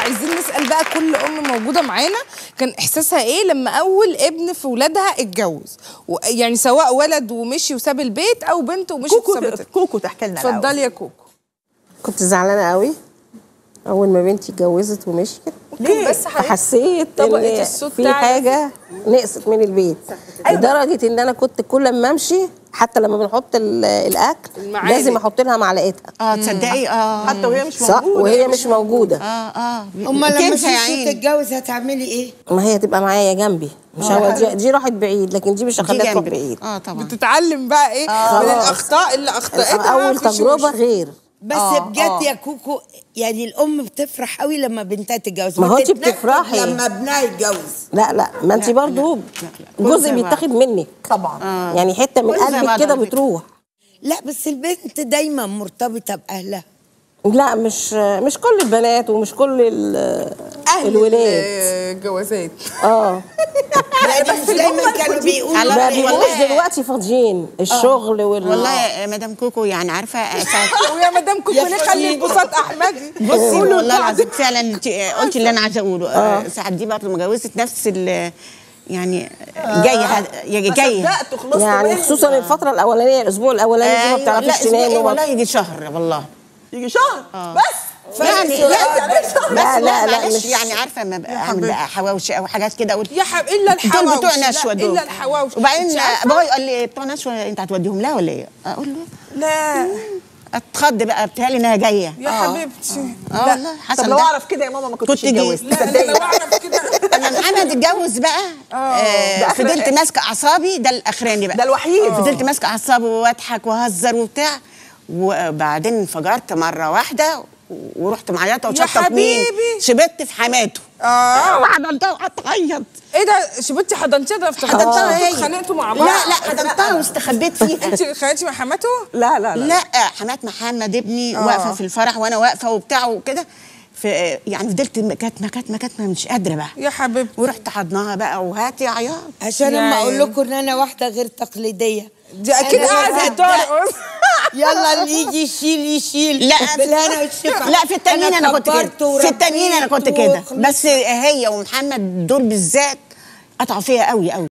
عايزين نسال بقى كل ام موجوده معانا كان احساسها ايه لما اول ابن في ولادها اتجوز و- يعني سواء ولد ومشي وساب البيت او بنت ومشي كوكو وسابت كوكو تحكي لنا الأول. اتفضلي يا كوكو كنت زعلانه قوي اول ما بنتي اتجوزت ومشيت ليه؟ بس حضرتك حسيت طبقة ان الصوت في تعرف. حاجه نقصت من البيت لدرجه ان انا كنت كل ما امشي حتى لما بنحط ال- الاكل المعالق. لازم احط لها معلقتها اه تصدقي اه حتى وهي مش صح موجوده وهي مش موجوده اه اه اما لما تنسى يا تيجي عيني تتجوز هتعملي ايه؟ ما هي تبقى معايا جنبي مش هو دي, دي راحت بعيد لكن دي مش دي هخليها تروح جنبي. بعيد اه طبعا بتتعلم بقى ايه من خلاص. الاخطاء اللي اخطاتها اول في تجربه شوش. غير بس آه، بجد آه. يا كوكو يعني الام بتفرح قوي لما بنتها تتجوز ما هو انت بتتنكد بتفرحي. لما ابنها يتجوز لا لا ما انت برضو جزء كل بيتاخد منك طبعا يعني حته من كل زي قلبك بعض كده على فكرة. بتروح لا بس البنت دايما مرتبطه باهلها لا مش مش كل البنات ومش كل ال- اهل الولاد الجوازات اه يعني مش دايما كانوا بيقولوا على ما والله- بيبقوش دلوقتي فاضيين الشغل وال والله يا مدام كوكو يعني عارفه ساعات ويا مدام كوكو يا نخلي فشيخ. البساط احمدي بصي والله العظيم فعلا انت قلتي اللي انا عايزه اقوله آه. ساعات دي برضه مجوزه نفس ال يعني جايه هذا- جايه صدقت وخلصت يعني منه. خصوصا الفتره الاولانيه الاسبوع الاولاني دي ما أيوة، لا بتعرفيش اسبوع تنامي إيه وما- والله يجي شهر والله يجي شهر بس يعني لا لا بس لا، لا، لا، معلش مش- يعني عارفه ما بقى اعمل بقى حواوشي او حاجات كده اقول يا حب الا الحواوشي دول بتوع لا، نشوه دول الا الحواوشي وبعدين أنت عارفة؟ بابا قال لي بتوع نشوه انت هتوديهم لها ولا ايه؟ اقول له لا اتخض بقى بتهيألي انها جايه يا حبيبتي اه والله طب حسن لو ده اعرف كده يا ماما ما كنتش كنت جيت. اتجوزت لا انا لو اعرف كده اما محمد اتجوز بقى آه ده آخر- فضلت ماسكه اعصابي ده الاخراني بقى ده الوحيد. فضلت ماسكه اعصابي واضحك واهزر وبتاع وبعدين انفجرت مره واحده ورحت معيطه وشطت مين حبيبي. شبت في حماته اه وحضنتها وقعدت اعيط ايه ده شبتي حضنتيها ده افتكرت حضنتها هي اتخانقتوا مع بعض لا لا حضنتها واستخبيت فيها انت اتخانقتي مع حماته لا لا لا لا حمات محمد ابني واقفه في الفرح وانا واقفه وبتاع وكده في يعني فضلت مكات مكات مكات ما مش قادره بقى يا حبيبتي ورحت حضناها بقى وهاتي عياط عشان يا اما عيني. اقول لكم ان انا واحده غير تقليديه دي اكيد أنا قاعده بصدق. ترقص يلا اللي يجي يشيل يشيل لا بالهنا والشفا لا في التانيين انا, كنت كبرت كده في التانيين انا كنت وربيت كده وخلصت. بس هي ومحمد دول بالذات قطعوا فيها قوي قوي